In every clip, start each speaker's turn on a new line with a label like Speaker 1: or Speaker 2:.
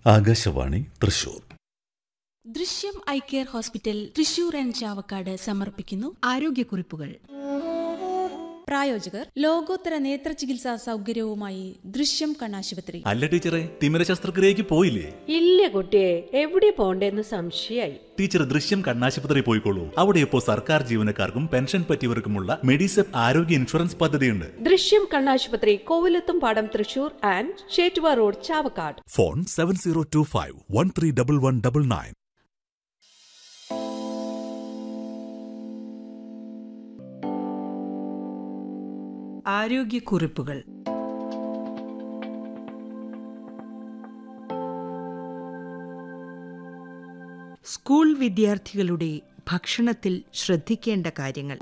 Speaker 1: Akashvani Thrissur
Speaker 2: Drishyam eye care hospital Thrissur and Chavakkad സമർപ്പിക്കുന്നു
Speaker 3: ആരോഗ്യക്കുറിപ്പുകൾ
Speaker 2: പ്രായോജകർ ലോകോത്തര നേത്ര ചികിത്സാ സൗകര്യവുമായി ദൃശ്യം കണ്ണാശുപത്രി
Speaker 1: അല്ല ടീച്ചറെ തിമിര ശസ്ത്രക്രിയക്ക് പോയില്ലേ
Speaker 4: ഇല്ല കുട്ടിയെ എവിടെ പോണ്ടേന്ന് സംശയായി
Speaker 1: ടീച്ചർ ദൃശ്യം കണ്ണാശുപത്രി പോയിക്കോളൂ അവിടെ ഇപ്പോൾ സർക്കാർ ജീവനക്കാർക്കും പെൻഷൻ പറ്റിയവർക്കുമുള്ള മെഡിസെപ്പ് ആരോഗ്യ ഇൻഷുറൻസ് പദ്ധതിയുണ്ട്
Speaker 4: ദൃശ്യം കണ്ണാശുപത്രി Kovilakathumpadam Thrissur and Chettuva road Chavakkad
Speaker 1: phone seven zero two five one three double one double nine
Speaker 3: ആരോഗ്യക്കുറിപ്പുകൾ സ്കൂൾ വിദ്യാർത്ഥികളുടെ ഭക്ഷണത്തിൽ ശ്രദ്ധിക്കേണ്ട കാര്യങ്ങൾ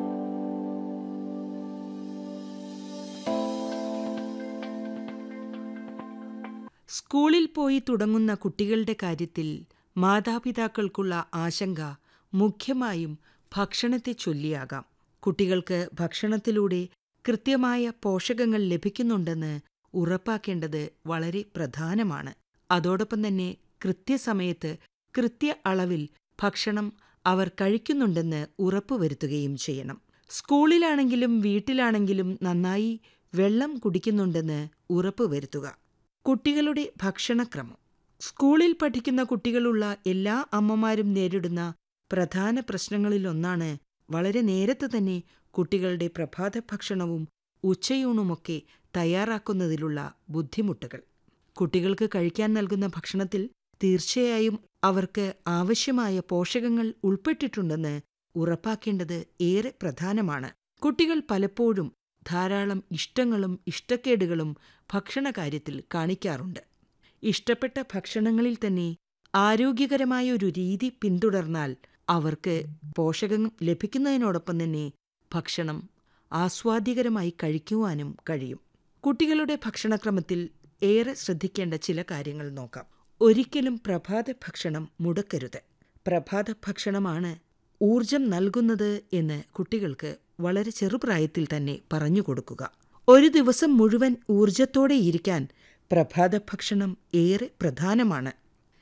Speaker 3: സ്കൂളിൽ പോയി തുടങ്ങുന്ന കുട്ടികളുടെ കാര്യത്തിൽ മാതാപിതാക്കൾക്കുള്ള ആശങ്ക മുഖ്യമായും ഭക്ഷണത്തെ ചൊല്ലിയാകാം കുട്ടികൾക്ക് ഭക്ഷണത്തിലൂടെ കൃത്യമായ പോഷകങ്ങൾ ലഭിക്കുന്നുണ്ടെന്ന് ഉറപ്പാക്കേണ്ടത് വളരെ പ്രധാനമാണ് അതോടൊപ്പം തന്നെ കൃത്യസമയത്ത് കൃത്യ അളവിൽ ഭക്ഷണം അവർ കഴിക്കുന്നുണ്ടെന്ന് ഉറപ്പുവരുത്തുകയും ചെയ്യണം സ്കൂളിലാണെങ്കിലും വീട്ടിലാണെങ്കിലും നന്നായി വെള്ളം കുടിക്കുന്നുണ്ടെന്ന് ഉറപ്പുവരുത്തുക കുട്ടികളുടെ ഭക്ഷണക്രമം സ്കൂളിൽ പഠിക്കുന്ന കുട്ടികളുള്ള എല്ലാ അമ്മമാരും നേരിടുന്ന പ്രധാന പ്രശ്നങ്ങളിലൊന്നാണ് വളരെ നേരത്തെ തന്നെ കുട്ടികളുടെ പ്രഭാത ഭക്ഷണവും ഉച്ചയൂണുമൊക്കെ തയ്യാറാക്കുന്നതിലുള്ള ബുദ്ധിമുട്ടുകൾ കുട്ടികൾക്ക് കഴിക്കാൻ നൽകുന്ന ഭക്ഷണത്തിൽ തീർച്ചയായും അവർക്ക് ആവശ്യമായ പോഷകങ്ങൾ ഉൾപ്പെട്ടിട്ടുണ്ടെന്ന് ഉറപ്പാക്കേണ്ടത് ഏറെ പ്രധാനമാണ് കുട്ടികൾ പലപ്പോഴും ധാരാളം ഇഷ്ടങ്ങളും ഇഷ്ടക്കേടുകളും ഭക്ഷണകാര്യത്തിൽ കാണിക്കാറുണ്ട് ഇഷ്ടപ്പെട്ട ഭക്ഷണങ്ങളിൽ തന്നെ ആരോഗ്യകരമായ ഒരു രീതി പിന്തുടർന്നാൽ അവർക്ക് പോഷകം ലഭിക്കുന്നതിനോടൊപ്പം തന്നെ ഭക്ഷണം ആസ്വാദ്യകരമായി കഴിക്കുവാനും കഴിയും കുട്ടികളുടെ ഭക്ഷണക്രമത്തിൽ ഏറെ ശ്രദ്ധിക്കേണ്ട ചില കാര്യങ്ങൾ നോക്കാം ഒരിക്കലും പ്രഭാത ഭക്ഷണം മുടക്കരുത് പ്രഭാത ഭക്ഷണമാണ് ഊർജം നൽകുന്നത് എന്ന് കുട്ടികൾക്ക് വളരെ ചെറുപ്രായത്തിൽ തന്നെ പറഞ്ഞു കൊടുക്കുക ഒരു ദിവസം മുഴുവൻ ഊർജത്തോടെ ഇരിക്കാൻ പ്രഭാത ഭക്ഷണം ഏറെ പ്രധാനമാണ്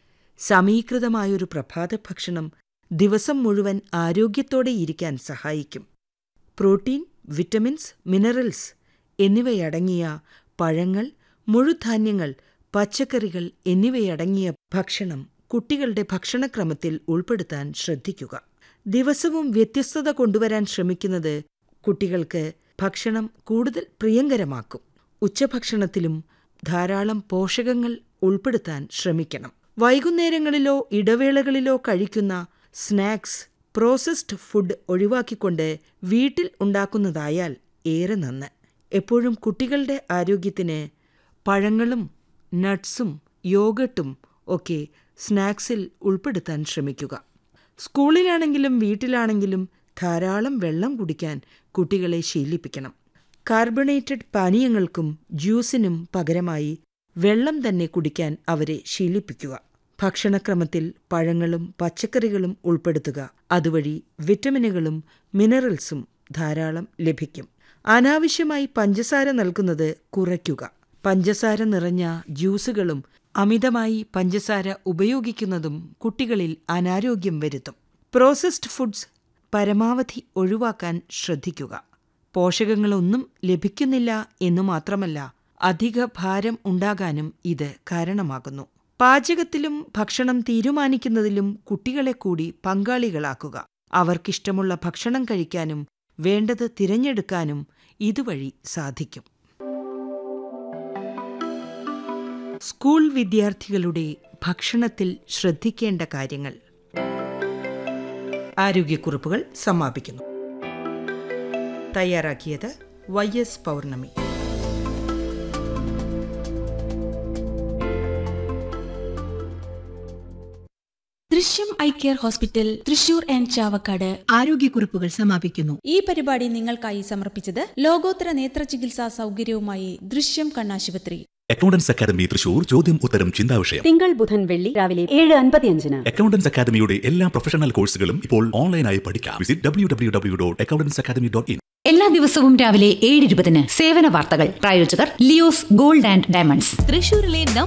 Speaker 3: സമീകൃതമായൊരു പ്രഭാത ഭക്ഷണം ദിവസം മുഴുവൻ ആരോഗ്യത്തോടെ ഇരിക്കാൻ സഹായിക്കും പ്രോട്ടീൻ വിറ്റമിൻസ് മിനറൽസ് എന്നിവയടങ്ങിയ പഴങ്ങൾ മുഴുധാന്യങ്ങൾ പച്ചക്കറികൾ എന്നിവയടങ്ങിയ ഭക്ഷണം കുട്ടികളുടെ ഭക്ഷണക്രമത്തിൽ ഉൾപ്പെടുത്താൻ ശ്രദ്ധിക്കുക ദിവസവും വ്യത്യസ്തത കൊണ്ടുവരാൻ ശ്രമിക്കുന്നത് കുട്ടികൾക്ക് ഭക്ഷണം കൂടുതൽ പ്രിയങ്കരമാക്കും ഉച്ചഭക്ഷണത്തിലും ധാരാളം പോഷകങ്ങൾ ഉൾപ്പെടുത്താൻ ശ്രമിക്കണം വൈകുന്നേരങ്ങളിലോ ഇടവേളകളിലോ കഴിക്കുന്ന സ്നാക്സ് പ്രോസസ്ഡ് ഫുഡ് ഒഴിവാക്കിക്കൊണ്ട് വീട്ടിൽ ഉണ്ടാക്കുന്നതായാൽ ഏറെ നന്ന് എപ്പോഴും കുട്ടികളുടെ ആരോഗ്യത്തിന് പഴങ്ങളും നട്ട്സും യോഗട്ടും ഒക്കെ സ്നാക്സിൽ ഉൾപ്പെടുത്താൻ ശ്രമിക്കുക സ്കൂളിലാണെങ്കിലും വീട്ടിലാണെങ്കിലും ധാരാളം വെള്ളം കുടിക്കാൻ കുട്ടികളെ ശീലിപ്പിക്കണം കാർബണേറ്റഡ് പാനീയങ്ങൾക്കും ജ്യൂസിനും പകരമായി വെള്ളം തന്നെ കുടിക്കാൻ അവരെ ശീലിപ്പിക്കുക ഭക്ഷണക്രമത്തിൽ പഴങ്ങളും പച്ചക്കറികളും ഉൾപ്പെടുത്തുക അതുവഴി വിറ്റമിനുകളും മിനറൽസും ധാരാളം ലഭിക്കും അനാവശ്യമായി പഞ്ചസാര നൽകുന്നത് കുറയ്ക്കുക പഞ്ചസാര നിറഞ്ഞ ജ്യൂസുകളും അമിതമായി പഞ്ചസാര ഉപയോഗിക്കുന്നതും കുട്ടികളിൽ അനാരോഗ്യം വരുത്തും പ്രോസസ്ഡ് ഫുഡ്സ് പരമാവധി ഒഴിവാക്കാൻ ശ്രദ്ധിക്കുക പോഷകങ്ങളൊന്നും ലഭിക്കുന്നില്ല എന്നു മാത്രമല്ല അധിക ഭാരം ഉണ്ടാകാനും ഇത് കാരണമാകുന്നു പാചകത്തിലും ഭക്ഷണം തീരുമാനിക്കുന്നതിലും കുട്ടികളെ കൂടി പങ്കാളികളാക്കുക അവർക്കിഷ്ടമുള്ള ഭക്ഷണം കഴിക്കാനും വേണ്ടത് തിരഞ്ഞെടുക്കാനും ഇതുവഴി സാധിക്കും സ്കൂൾ വിദ്യാർത്ഥികളുടെ ഭക്ഷണത്തിൽ ശ്രദ്ധിക്കേണ്ട കാര്യങ്ങൾ ആരോഗ്യക്കുറിപ്പുകൾ സമാപിക്കുന്നു തയ്യാറാക്കിയത് Y S Pournami
Speaker 2: Drishyam eye care hospital Thrissur and Chavakkad
Speaker 3: ആരോഗ്യക്കുറിപ്പുകൾ സമാപിക്കുന്നു
Speaker 2: ഈ പരിപാടി നിങ്ങൾക്കായി സമർപ്പിച്ചത് ലോകോത്തര നേത്ര ചികിത്സാ സൗകര്യവുമായി ദൃശ്യം കണ്ണാശുപത്രി
Speaker 1: അക്കൗണ്ടൻസ് അക്കാദമി തൃശൂർ ചോദ്യം ഉത്തരം ചിന്താവിഷയം
Speaker 5: തിങ്കൾ ബുധൻ വെള്ളി രാവിലെ ഏഴ് അൻപത്തിയഞ്ചിന്
Speaker 1: അക്കൗണ്ടൻസ് അക്കാദമിയുടെ എല്ലാ പ്രൊഫഷണൽ കോഴ്സുകളും ഇപ്പോൾ ഓൺലൈനായി പഠിക്കാം visit W W W dot accountants academy dot in
Speaker 6: എല്ലാ ദിവസവും രാവിലെ ഏഴ് ഇരുപതിന് സേവന വാർത്തകൾ പ്രായോജകർ ലിയോസ് ഗോൾഡ് ആൻഡ് ഡയമണ്ട്സ്
Speaker 7: തൃശൂരിലെ